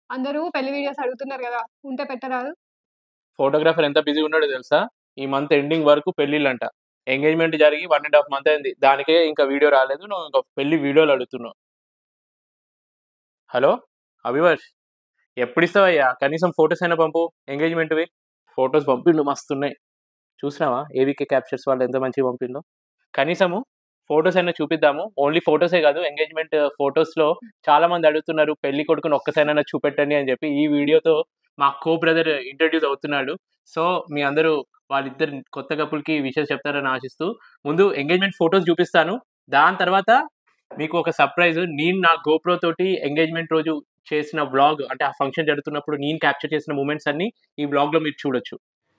అందరూ పెళ్లి వీడియోస్ అడుగుతున్నారు కదా ఉంటే పెట్టరాదు ఫోటోగ్రాఫర్ ఎంత బిజీ ఉన్నాడో తెలుసా ఈ మంత్ ఎండింగ్ వరకు పెళ్ళిళ్ళంట ఎంగేజ్మెంట్ జరిగి వన్ అండ్ హాఫ్ మంత్ అయింది దానికే ఇంకా వీడియో రాలేదు నువ్వు ఇంకా పెళ్లి వీడియోలు అడుగుతున్నావు హలో అభివర్ష్ ఎప్పుడు ఇస్తావయ్యా కనీసం ఫొటోస్ అయినా పంపు ఎంగేజ్మెంట్వి ఫొటోస్ పంపిండు మస్తున్నాయి చూసినావా ఏవికే క్యాప్చర్స్ వాళ్ళు ఎంత మంచిగా పంపిందో కనీసము ఫొటోస్ అయినా చూపిద్దాము ఓన్లీ ఫొటోసే కాదు ఎంగేజ్మెంట్ ఫొటోస్లో చాలా మంది అడుగుతున్నారు పెళ్లి కొడుకుని ఒక్కసారైనా చూపెట్టండి అని చెప్పి ఈ వీడియోతో మా కో బ్రదర్ ఇంట్రడ్యూస్ అవుతున్నాడు సో మీ అందరూ వాళ్ళిద్దరు కొత్త కపుల్కి విషయాలు చెప్తారని ఆశిస్తూ ముందు ఎంగేజ్మెంట్ ఫొటోస్ చూపిస్తాను దాని తర్వాత మీకు ఒక సర్ప్రైజ్ నేను నా గోప్రో తోటి ఎంగేజ్మెంట్ రోజు చేసిన వ్లాగ్ అంటే ఆ ఫంక్షన్ జరుగుతున్నప్పుడు నేను క్యాప్చర్ చేసిన మూమెంట్స్ అన్ని ఈ వ్లాగ్ లో మీరు చూడొచ్చు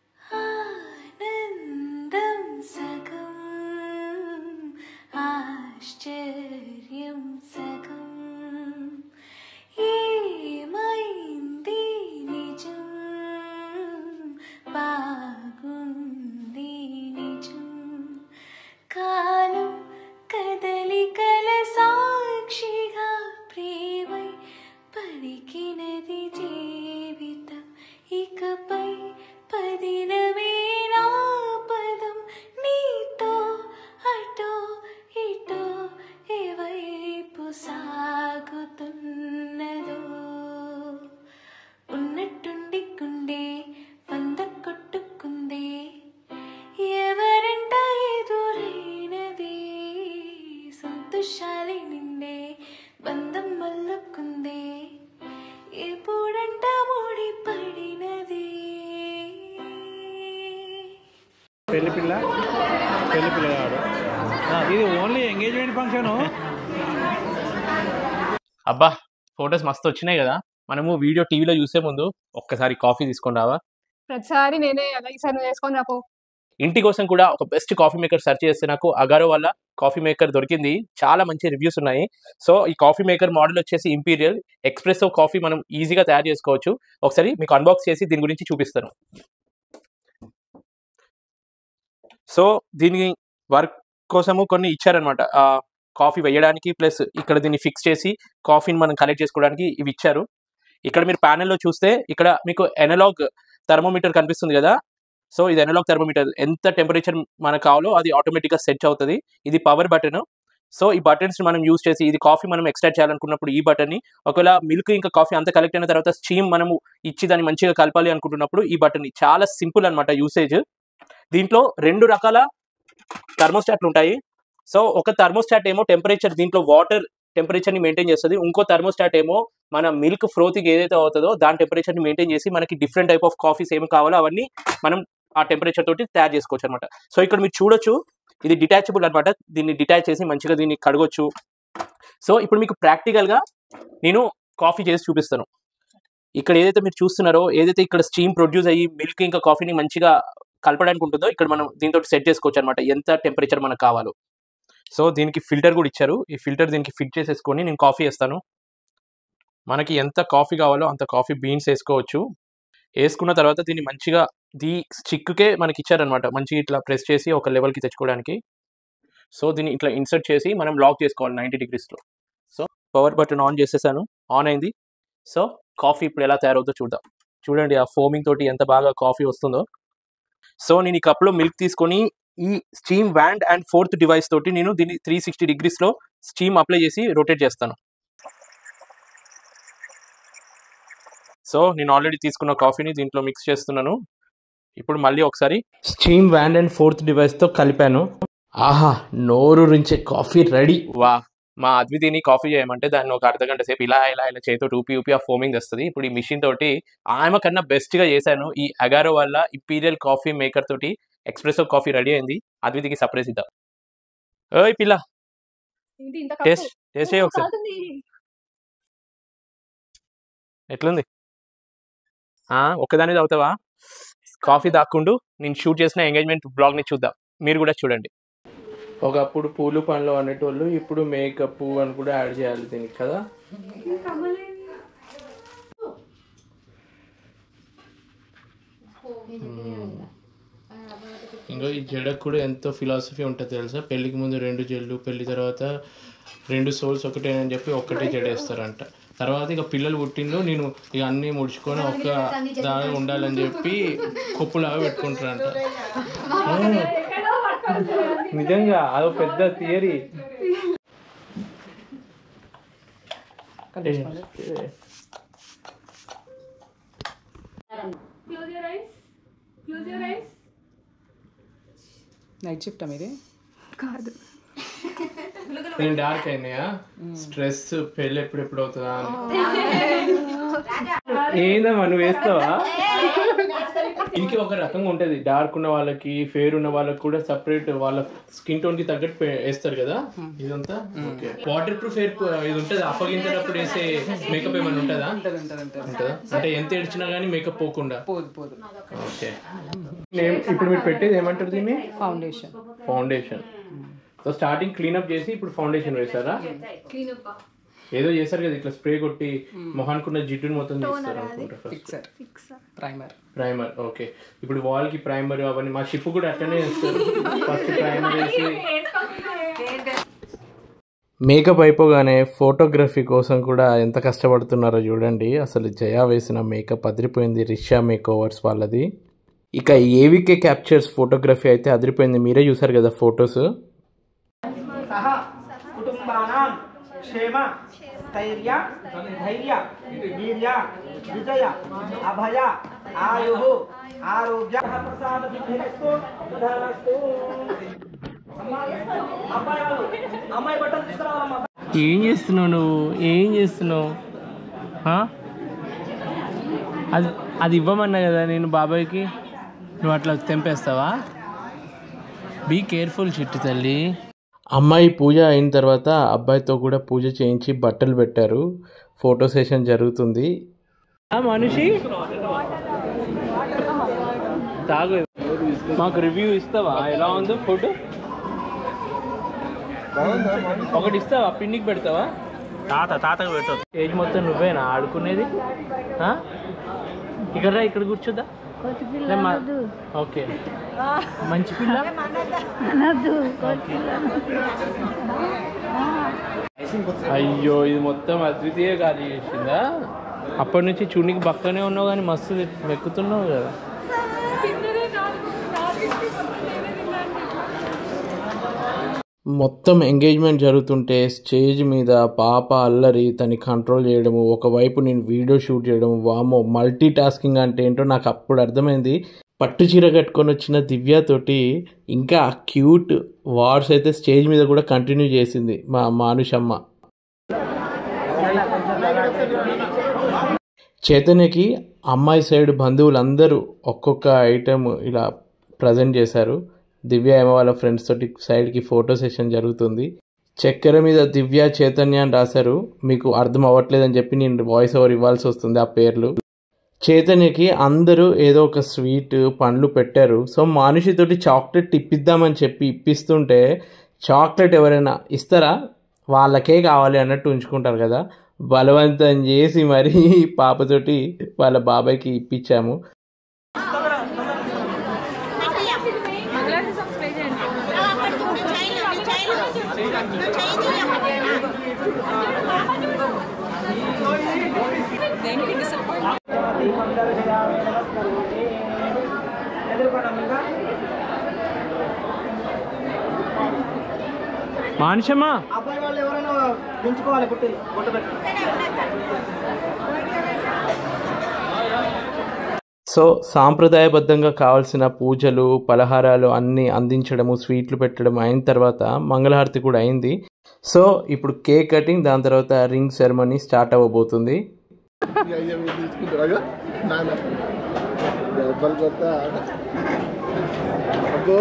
ఆనందం సగం ఆశ్చర్యం సగం ఏమైంది నిజం బాగుంది నిజం కాలం కదలికల సాక్షిగా ప్రేమై పలికినది జీవితం ఇకపై పదిలమే నా పదం నీతో అటో ఇటో ఏవైపు సాగుతున్నదో ఉన్నట్టుండి గుండె వంద కొట్టుకుందే ఎవరంట ఎదురైనది సంతోషాలి నిండే బంధం మల్లుకుందే ఎప్పుడంట ముడి పడినది పెళ్లి పిల్ల పెళ్లి పిల్లగాడు ఆ, ఇది ఓన్లీ ఎంగేజ్మెంట్ ఫంక్షన్ అబ్బా ఫొటోస్ మస్తు వచ్చినాయి కదా మనము వీడియో టీవీలో చూసే ముందు ఒక్కసారి కాఫీ తీసుకొని రావా ప్రతిసారి నేనే అలా ఈసారి నువ్వు చేసుకొని రాపో ఇంటి కోసం కూడా ఒక బెస్ట్ కాఫీ మేకర్ సెర్చ్ చేస్తే నాకు అగారో వల్ల కాఫీ మేకర్ దొరికింది చాలా మంచి రివ్యూస్ ఉన్నాయి సో ఈ కాఫీ మేకర్ మోడల్ వచ్చేసి ఇంపీరియల్ ఎక్స్ప్రెసో కాఫీ మనం ఈజీగా తయారు చేసుకోవచ్చు ఒకసారి మీకు అన్బాక్స్ చేసి దీని గురించి చూపిస్తాను సో దీని వర్క్ కోసము కొన్ని ఇచ్చారనమాట కాఫీ వేయడానికి ప్లస్ ఇక్కడ దీన్ని ఫిక్స్ చేసి కాఫీని మనం కలెక్ట్ చేసుకోవడానికి ఇవి ఇచ్చారు ఇక్కడ మీరు ప్యానెల్లో చూస్తే ఇక్కడ మీకు ఎనలాగ్ థర్మోమీటర్ కనిపిస్తుంది కదా సో ఇది ఎనలాగ్ థర్మోమీటర్ ఎంత టెంపరేచర్ మనకు కావాలో అది ఆటోమేటిక్గా సెట్ అవుతుంది ఇది పవర్ బటన్ సో ఈ బటన్స్ మనం యూజ్ చేసి ఇది కాఫీ మనం ఎక్స్ట్రాక్ట్ చేయాలనుకున్నప్పుడు ఈ బటన్ని ఒకవేళ మిల్క్ ఇంకా కాఫీ అంత కలెక్ట్ అయిన తర్వాత స్టీమ్ మనము ఇచ్చి దాన్ని మంచిగా కలపాలి అనుకుంటున్నప్పుడు ఈ బటన్ చాలా సింపుల్ అనమాట యూసేజ్ దీంట్లో రెండు రకాల థర్మోస్టాట్లు ఉంటాయి సో ఒక థర్మోస్టాట్ ఏమో టెంపరేచర్ దీంట్లో వాటర్ టెంపరేచర్ని మెయింటైన్ చేస్తుంది ఇంకో థర్మోస్టాట్ ఏమో మన మిల్క్ ఫ్రోతింగ్ ఏదైతే అవుతుందో దాని టెంపరేచర్ని మెయింటైన్ చేసి మనకి డిఫరెంట్ టైప్ ఆఫ్ కాఫీస్ ఏమి కావాలో అవన్నీ మనం ఆ టెంపరేచర్ తోటి తయారు చేసుకోవచ్చు అనమాట సో ఇక్కడ మీరు చూడొచ్చు ఇది డిటాచబుల్ అనమాట దీన్ని డిటాచ్ చేసి మంచిగా దీన్ని కడగొచ్చు సో ఇప్పుడు మీకు ప్రాక్టికల్గా నేను కాఫీ చేసి చూపిస్తాను ఇక్కడ ఏదైతే మీరు చూస్తున్నారో ఏదైతే ఇక్కడ స్టీమ్ ప్రొడ్యూస్ అయ్యి మిల్క్ ఇంకా కాఫీని మంచిగా కలపడానికి ఉంటుందో ఇక్కడ మనం దీంతో సెట్ చేసుకోవచ్చు అనమాట ఎంత టెంపరేచర్ మనకు కావాలో సో దీనికి ఫిల్టర్ కూడా ఇచ్చారు ఈ ఫిల్టర్ దీనికి ఫిట్ చేసేసుకొని నేను కాఫీ వేస్తాను మనకి ఎంత కాఫీ కావాలో అంత కాఫీ బీన్స్ వేసుకోవచ్చు వేసుకున్న తర్వాత దీన్ని మంచిగా దీ స్టిక్కే మనకి ఇచ్చారనమాట మంచిగా ఇట్లా ప్రెస్ చేసి ఒక లెవెల్కి తెచ్చుకోవడానికి సో దీన్ని ఇట్లా ఇన్సర్ట్ చేసి మనం లాక్ చేసుకోవాలి నైంటీ డిగ్రీస్లో సో పవర్ బటన్ ఆన్ చేసేసాను ఆన్ అయింది సో కాఫీ ఇప్పుడు ఎలా తయారవుతుందో చూద్దాం చూడండి ఆ ఫోమింగ్ తోటి ఎంత బాగా కాఫీ వస్తుందో సో నేను ఈ కప్లో మిల్క్ తీసుకొని ఈ steam wand and froth device తోటి నేను దీన్ని త్రీ సిక్స్టీ డిగ్రీస్లో స్టీమ్ అప్లై చేసి రొటేట్ చేస్తాను సో నేను ఆల్రెడీ తీసుకున్న కాఫీని దీంట్లో మిక్స్ చేస్తున్నాను ఇప్పుడు మళ్ళీ ఒకసారి స్టీమ్ వ్యాండ్ అండ్ ఫోర్త్ డివైస్తో కలిపాను ఆహా నోరు రించే కాఫీ రెడీ వా మా అద్వితిని కాఫీ చేయమంటే దాన్ని ఒక అర్ధ గంట సేపు ఇలా ఇలా ఇలా చేతితో ఊపి ఊపి ఆ ఫోమింగ్ వస్తుంది ఇప్పుడు ఈ మిషన్ తోటి ఆమె కన్నా బెస్ట్గా చేశాను ఈ అగారో వల్ల ఇంపీరియల్ కాఫీ మేకర్ తోటి ఎక్స్ప్రెసో కాఫీ రెడీ అయింది అద్వితికి సర్ప్రైజ్ ఇద్దాం ఓయ్ పిల్ల ఏంటి ఇంత టేస్ట్ టేస్ట్ చేయి ఒకసారి కాదుంది. ఎట్లుంది ఆ, ఒక్కదాని తాగుతావా కాఫీ దాక్కుండు నేను షూట్ చేసిన ఎంగేజ్మెంట్ బ్లాగ్ని చూద్దాం మీరు కూడా చూడండి ఒకప్పుడు పూలు పండ్లు అనేటోళ్ళు ఇప్పుడు మేకప్ అని కూడా యాడ్ చేయాలి దీనికి కదా ఇంకా ఈ జడకు కూడా ఎంతో ఫిలాసఫీ ఉంటుంది తెలుసా పెళ్ళికి ముందు రెండు జల్లు పెళ్లి తర్వాత రెండు సోల్స్ ఒకటేనని చెప్పి ఒక్కటే జడ వేస్తారంట తర్వాత ఇక పిల్లలు పుట్టిండు నేను ఇక అన్నీ ముడుచుకొని ఒక్క దాగా ఉండాలని చెప్పి కొప్పులాగా పెట్టుకుంటారంట నిజంగా అదో పెద్ద థియరీ నైట్ షిఫ్ట్ మీది కాదు నేను డార్క్ అయినాయా స్ట్రెస్ పెళ్ళి ఎప్పుడెప్పుడు అవుతుందా అని ఏందమ్మా నువ్వు వేస్తావా ఇంకే ఒక రకంగా ఉంటది డార్క్ ఉన్న వాళ్ళకి ఫేర్ ఉన్న వాళ్ళకి కూడా సపరేట్ వాళ్ళ స్కిన్ టోన్ కి తగ్గట్టు పే- వేస్తారు కదా ఇదంతా ఓకే వాటర్ ప్రూఫ్ ఎయిర్ ఇది ఉంటది అప్పగించేటప్పుడు వేసే మేకప్ ఏమైనా ఉంటుందా ఉంటుంది ఉంటుంది ఉంటుంది ఉంటుందా అంటే ఎంత ఏడ్చినా కానీ మేకప్ పోకుండా పోదు పోదు ఓకే ఇప్పుడు మీరు పెట్టేది ఏమంటారు దీన్ని foundation foundation so starting cleanup చేసి ఇప్పుడు ఫౌండేషన్ వేసారా ఏదో చేశారు కదా ఇట్లా స్ప్రే కొట్టి మొహానికి ఉన్న జిడ్డుని మొత్తం తీస్తారు అనుకుంటా first fixer primer primer okay ఇప్పుడు వాల్ కి ప్రైమర్ అవన్నీ మా షిప్ కూడా అట్లనే వేస్తారు ఫస్ట్ ప్రైమర్ వేసి మేకప్ అయిపోగానే ఫోటోగ్రఫీ కోసం కూడా ఎంత కష్టపడుతున్నారో చూడండి అసలు జయా వేసిన మేకప్ అదిరిపోయింది రిషా మేక్ ఓవర్స్ వాళ్ళది ఇక ఏవికే క్యాప్చర్స్ ఫోటోగ్రఫీ అయితే అదిరిపోయింది మీరే చూసారు కదా ఫొటోస్ సహ కుటుంబానాం క్షేమ స్థైర్య ధైర్య వీర్య విజయ అభయ ఆయు ఆరోగ్య ప్రసాద సిద్ధిరస్తు తథాస్తు. అమ్మాయి అబ్బాయి వాళ్ళు అమ్మాయి బట్టలు తీసుకురావాలమ్మా ఏం చేస్తున్నావు నువ్వు ఏం చేస్తున్నావు ఆ? అది అది ఇవ్వమన్నా కదా నేను బాబాయ్కి నువ్వు అట్లా తెంపేస్తావా బీ కేర్ఫుల్ చిట్టు తల్లి అమ్మాయి పూజ అయిన తర్వాత అబ్బాయితో కూడా పూజ చేయించి బట్టలు పెట్టారు ఫోటో సెషన్ జరుగుతుంది ఆ మనిషి తాగు మాకు రివ్యూ ఇస్తావా ఎలా ఉందో ఫోటో ఒకటి ఇస్తావా పిండికి పెడతావా తాత తాతకు పెట్టదు ఏజ్ మొత్తం నువ్వేనా ఆడుకునేది ఆ? ఇక్కడ రా, ఇక్కడ కూర్చోద్దా లే, మా- ఓకే మంచి పిల్ల ఓకే. అయ్యో ఇది మొత్తం అద్వితీయ ఖాళీ చేసిందా అప్పటి నుంచి చూనికి పక్కనే ఉన్నావు కానీ మస్తు మెక్కుతున్నావు కదా మొత్తం ఎంగేజ్మెంట్ జరుగుతుంటే స్టేజ్ మీద పాప అల్లరి తని కంట్రోల్ చేయడము ఒకవైపు నేను వీడియో షూట్ చేయడం వామో మల్టీ టాస్కింగ్ అంటే ఏంటో నాకు అప్పుడు అర్థమైంది పట్టు చీర కట్టుకొని వచ్చిన దివ్యతోటి ఇంకా క్యూట్ వార్స్ అయితే స్టేజ్ మీద కూడా కంటిన్యూ చేసింది మా మానుషమ్మ చైతన్యకి అమ్మాయి సైడ్ బంధువులందరూ ఒక్కొక్క ఐటెం ఇలా ప్రజెంట్ చేశారు దివ్య ఏమో వాళ్ళ ఫ్రెండ్స్ తోటి సైడ్కి ఫోటో సెషన్ జరుగుతుంది చక్కెర మీద దివ్య చైతన్య అని రాశారు మీకు అర్థం అవ్వట్లేదని చెప్పి నేను వాయిస్ ఓవర్ ఇవ్వాల్సి వస్తుంది ఆ పేర్లు చైతన్యకి అందరూ ఏదో ఒక స్వీట్ పండ్లు పెట్టారు సో మనిషితోటి చాక్లెట్ ఇప్పిద్దామని చెప్పి ఇప్పిస్తుంటే చాక్లెట్ ఎవరైనా ఇస్తారా వాళ్ళకే కావాలి అన్నట్టు ఉంచుకుంటారు కదా బలవంతం చేసి మరి పాపతోటి వాళ్ళ బాబాయ్కి ఇప్పించాము మానుషమ్మా అబ్బాయి వాళ్ళు ఎవరైనా పెంచుకోవాలి పుట్టి పుట్ట పెట్టి సో సాంప్రదాయబద్ధంగా కావాల్సిన పూజలు పలహారాలు అన్నీ అందించడము స్వీట్లు పెట్టడం అయిన తర్వాత మంగళహారతి కూడా అయింది సో ఇప్పుడు కేక్ కటింగ్ దాని తర్వాత రింగ్ సెరమనీ స్టార్ట్ అవ్వబోతుంది తీసుకుంటారా నాన్న దెబ్బలు కొత్త అబ్బో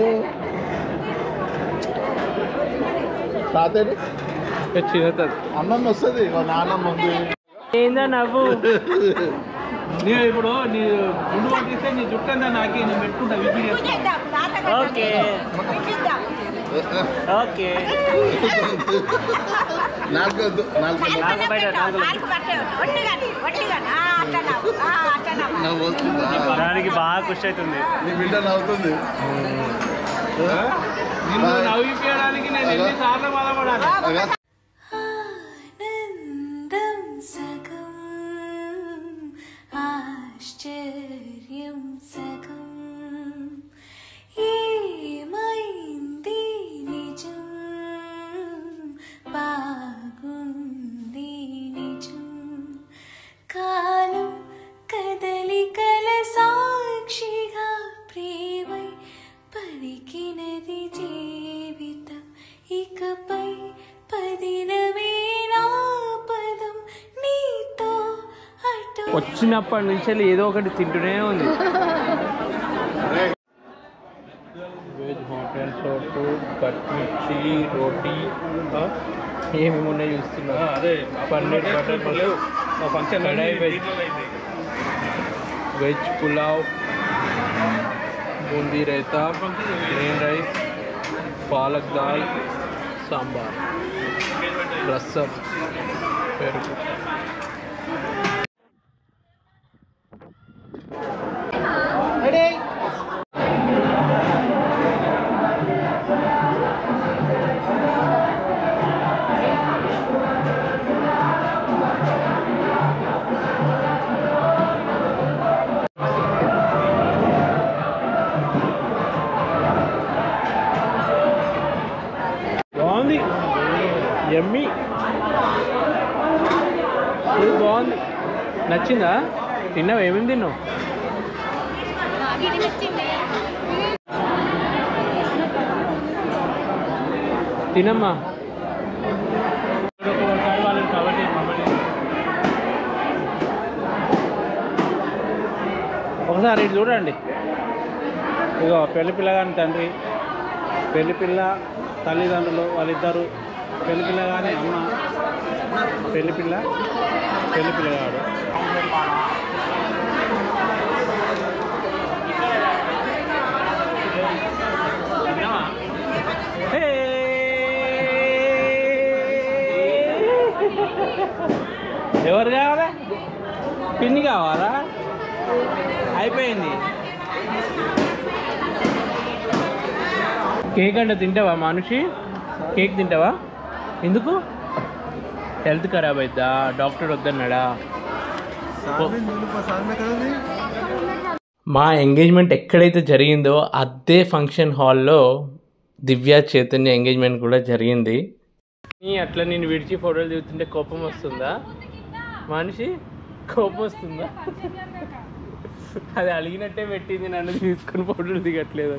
తాతేడు చిన్నది అన్నం వస్తుంది మా నాన్నమ్మ ఉంది ఏందా నవ్వు నేను ఇప్పుడు నీ గుండు పట్టిస్తే నీ జుట్టు అంతా నాకి నేను పెట్టుకుంటా విప్పి ఓకే ఓకే నాలుగు వద్దు నాలుగు నవ్వు వస్తుందా దానికి బాగా ఖుషి అవుతుంది నీ బిడ్డ నవ్వుతుంది నిన్ను నవ్విపోయడానికి నేను ఎన్ని సార్లు బాధపడాలి అగా ఆనందం సగం ఆశ్చర్యం సగం ఏమైంది నిజం బాగుంది నిజం కాలం కదలికల సాక్షిగా ప్రేమై పలికినది జీవితం ఇకపై పదినమే నా పదం నీతో అటు వచ్చినప్పటి నుంచి ఏదో ఒకటి తింటూనే ఉంది వెజ్ హోటల్ ఫుడ్ కట్మిర్చి రోటీ ఏమేమి ఉన్నాయి చూస్తున్నా అదే paneer butter function veg veg pulao boondi raita green rice palak dal sambar rasam పెరుగు బాగుంది ఎమ్మి ఇది బాగుంది నచ్చిందా తిన్నావు ఏమేమి తిన్నావు తినమ్మా ఒకసారి ఇటు చూడండి ఇగో పెళ్లి పిల్లగాని తండ్రి పెళ్లి పిల్ల తల్లిదండ్రులు వాళ్ళిద్దరు పెళ్లి పిల్ల కానీ అమ్మ పెళ్లి పిల్ల పెళ్లి పిల్లగాడు హే! ఎవరు కావాలా పిన్ని కావాలా అయిపోయింది కేక్ అంటే తింటావా మనిషి కేక్ తింటావా ఎందుకు హెల్త్ ఖరాబ్ అవుతుందా డాక్టర్ వద్దన్నాడా మా ఎంగేజ్మెంట్ ఎక్కడైతే జరిగిందో అదే ఫంక్షన్ హాల్లో దివ్య చైతన్య ఎంగేజ్మెంట్ కూడా జరిగింది నీ అట్లా నేను విడిచి ఫోటోలు దిగుతుంటే కోపం వస్తుందా మనిషి కోపం వస్తుందా అది అలిగినట్టే పెట్టింది నన్ను తీసుకొని ఫోటోలు దిగట్లేదు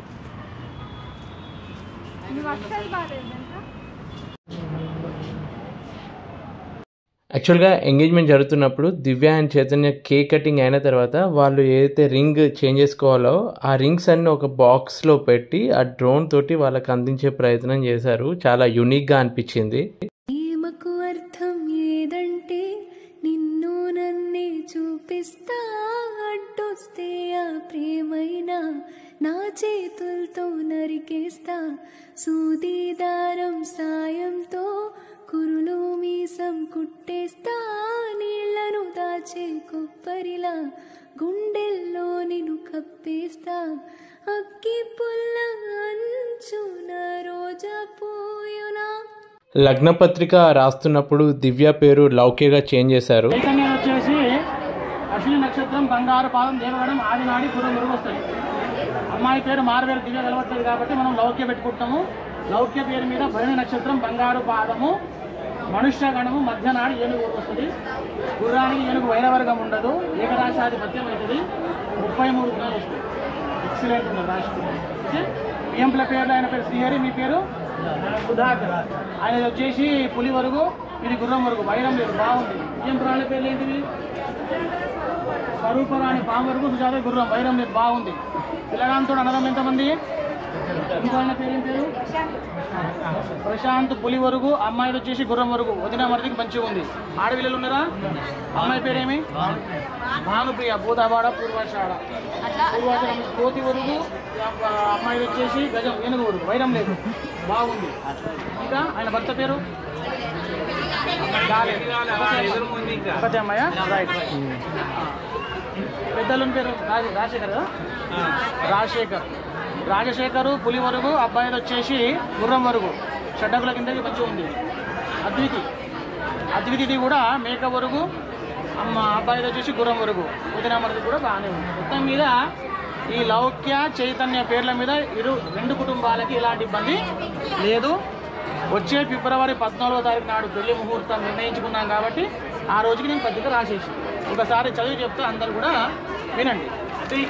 యాక్చువల్గా ఎంగేజ్మెంట్ జరుగుతున్నప్పుడు Divya and Chaitanya cake cutting అయిన తర్వాత వాళ్ళు ఏదైతే రింగ్ చేంజ్ చేసుకోవాలో ఆ రింగ్స్ అన్ని ఒక బాక్స్లో పెట్టి ఆ డ్రోన్ తోటి వాళ్ళకి అందించే ప్రయత్నం చేశారు చాలా యునిక్గా అనిపించింది ప్రేమకు అర్థం ఏదంటే నిన్ను నన్నే చూపిస్తా అడ్డొస్తే ఆ ప్రేమైనా నా చేతులతో నరికేస్తా సూది దారం సాయంతో కురులు మీసం కుట్టేస్తా నీళ్లను దాచే కొబ్బరిలా గుండెల్లో నిన్ను కప్పేస్తా అక్కి పుల్ల అంచున రోజా పూయునా లగ్నపత్రిక రాస్తున్నప్పుడు దివ్య పేరు లౌక్యగా చేంజ్ చేశారు చైతన్యం వచ్చేసి అశ్విని నక్షత్రం బంగారు పాదం దేవగడం ఆదినాడి పురం మురుగు వస్తుంది అమ్మాయి పేరు మారవేరు దివ్య కలవట్లేదు కాబట్టి మనం లౌక్య పెట్టుకుంటాము లౌక్య పేరు మీద భరణి నక్షత్రం బంగారు పాదము మనుష్య గణము మధ్యనాడు ఏనుగు వస్తుంది గుర్రానికి ఏనుగు వైరవర్గం ఉండదు ఏకరాశాధిపత్యం అవుతుంది ముప్పై మూడు దినాలు వస్తుంది ఎక్సలెంట్ ఉన్నది రాశి ఓకే బియ్యంపుల పేర్లు ఆయన పేరు శ్రీహరి మీ పేరు సుధాకర్ ఆయన వచ్చేసి పులి వరకు ఇది గుర్రం వరకు వైరం లేదు బాగుంది బియ్యం పురాణాల పేర్లు ఏంటివి స్వరూపరాణి పాము వరకు సుజాత గుర్రం వైరం లేదు బాగుంది పిల్లగాంతో అన్నదం ఎంతమంది ఇంకో ఆయన పేరు ఏం పేరు ప్రశాంత్ పులి వరకు అమ్మాయి వచ్చేసి గుర్రం వరకు వదిన మరిదికి మంచిగా ఉంది ఆడపిల్లలు ఉన్నారా అమ్మాయి పేరేమి భానుప్రియ భూతావాడ పూర్వాషాడ పూర్వాషాడ కోతి వరకు ఆ అమ్మాయి వచ్చేసి గజం ఏనుగు వరకు వైరం లేదు బాగుంది ఇంకా ఆయన భర్త పేరు కాలేదు. ఒకతే అమ్మాయా రైట్ రైట్ పెద్దలు పేరు రాజ- రాజశేఖర్ కదా? రాజశేఖర్ రాజశేఖర్ పులి వరకు అబ్బాయి వచ్చేసి గుర్రం వరకు షడ్డకుల కిందకి మంచిగా ఉంది అద్వితి అద్వితిది కూడా మేక వరకు అమ్మ అబ్బాయిది వచ్చేసి గుర్రం వరకు వదిన మరిది కూడా బాగానే ఉంది మొత్తం మీద ఈ లౌక్య చైతన్య పేర్ల మీద ఇరు రెండు కుటుంబాలకి ఎలాంటి ఇబ్బంది లేదు వచ్చే ఫిబ్రవరి పద్నాలుగో తారీఖు నాడు పెళ్లి ముహూర్తం నిర్ణయించుకున్నాం కాబట్టి ఆ రోజుకి నేను పత్రిక రాసేసి ఒకసారి చదివి చెప్తే అందరు కూడా వినండి శ్రీ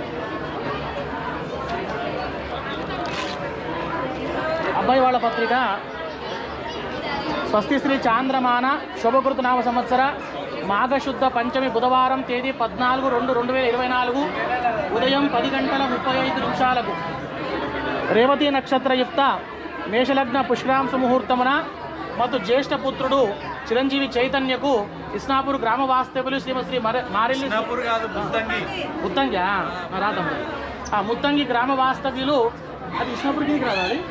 అబ్బాయి వాళ్ళ పత్రిక స్వస్తి శ్రీ చాంద్రమాన శుభకృత నామ సంవత్సర మాఘశుద్ధ పంచమి బుధవారం తేదీ పద్నాలుగు రెండు రెండు వేల ఇరవై నాలుగు ఉదయం పది గంటల ముప్పై ఐదు నిమిషాలకు రేవతి నక్షత్రయుక్త మేషలగ్న పుష్కరాంశ ముహూర్తమున ಮತ್ತು జ్యేష్ఠ పుత్రుడు చిరంజీవి చైతన్యకు ఇస్నాపూర్ గ్రామ వాస్తవ్యులు శ్రీమశ్రీ మర- మారెల్లి ముత్తంగి రాదమ్మ ఆ ముత్తంగి గ్రామ వాస్తవ్యులు అది ఇస్నాపూర్ కిందకి రాదా అది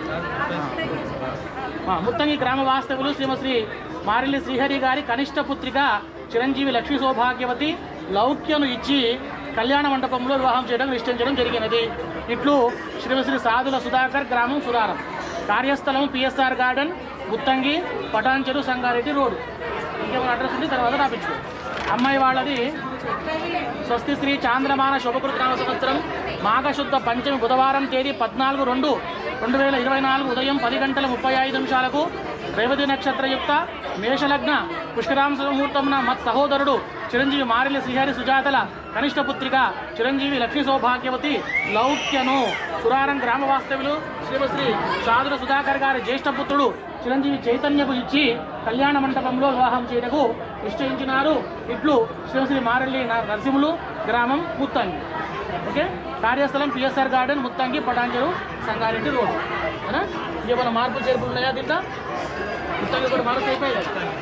ఆ, ముత్తంగి గ్రామ వాస్తవులు శ్రీమశ్రీ మారెల్లి శ్రీహరి గారి కనిష్ట పుత్రిక చిరంజీవి లక్ష్మీ సౌభాగ్యవతి లౌక్యను ఇచ్చి కళ్యాణ మండపంలో వివాహం చేయడం నిశ్చయించడం జరిగినది ఇట్లు శ్రీమశ్రీ సాధుల సుధాకర్ గ్రామం సురారం కార్యస్థలం PSR garden Muttangi Patancheru Sangareddy road ఇంకేమైనా అడ్రస్ ఉంటే తర్వాత రాపించుకో అమ్మాయి వాళ్ళది స్వస్తి శ్రీ చాంద్రమాన శుభకృత నామ సంవత్సరం మాఘశుద్ధ పంచమి బుధవారం తేదీ పద్నాలుగు రెండు రెండు వేల ఇరవై నాలుగు ఉదయం పది గంటల ముప్పై ఐదు నిమిషాలకు రేవతి నక్షత్రయుక్త మేషలగ్న పుష్కరాంశ ముహూర్తమున మత్ సహోదరుడు చిరంజీవి మారిలి శ్రీహరి సుజాతల కనిష్ట పుత్రిక చిరంజీవి లక్ష్మీ సౌభాగ్యవతి లౌక్యను సురారం గ్రామ వాస్తవ్యులు శ్రీమశ్రీ సాధుల సుధాకర్ గారి జ్యేష్ఠ పుత్రుడు చిరంజీవి చైతన్యకు ఇచ్చి కళ్యాణ మండపంలో వివాహం చేయటకు నిశ్చయించినారు ఇట్లు శ్రీమశ్రీ మారెల్లి న- నరసింహులు గ్రామం ముత్తంగి ఓకే కార్యస్థలం PSR garden Muttangi Patancheru Sangareddy road అవునా ఏమైనా మార్పులు చేర్పులు ఉన్నాయా దీంట్లో ముత్తంగి కూడా మార్పు అయిపోయాయి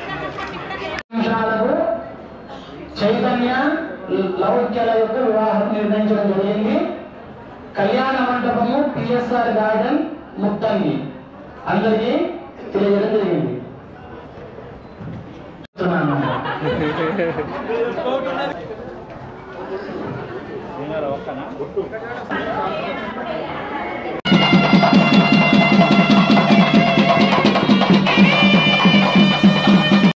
కదా? చైతన్య లౌక్యాల యొక్క వివాహం నిర్ణయించడం జరిగింది కళ్యాణ మండపము పిఎస్ఆర్ గార్డెన్ ముత్తంగి అందరికీ తెలియజేయడం జరిగింది చెప్తున్నాను.